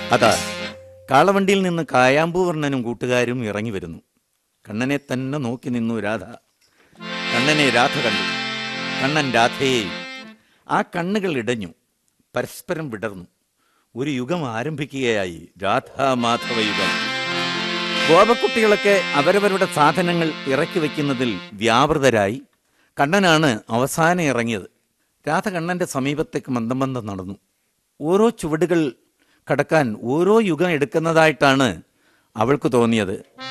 അതാ കാളവണ്ടിയിൽ നിന്ന് കായാമ്പൂവർണ്ണനും കൂട്ടുകാരും ഇറങ്ങി വരുന്നു കണ്ണനെ തന്നെ നോക്കി നിന്നു രാധ കണ്ണനെ രാധ കണ്ടു കണ്ണൻ രാധയെ ആ കണ്ണുകൾ ഇടഞ്ഞു പരസ്പരം വിടർന്നു ഒരു യുഗം ആരംഭിക്കുകയായി രാധാമാധവ യുഗം ഗോപക്കുട്ടികളൊക്കെ അവരവരുടെ സാധനങ്ങൾ ഇറക്കി വയ്ക്കുന്നതിൽ വ്യാപൃതരായി കണ്ണനാണ് അവസാനം ഇറങ്ങിയത് രാധ കണ്ണന്റെ സമീപത്തേക്ക് മന്ദം മന്ദം നടന്നു ഓരോ ചുവടുകൾ കടക്കാൻ ഓരോ യുഗം എടുക്കുന്നതായിട്ടാണ് അവൾക്ക് തോന്നിയത്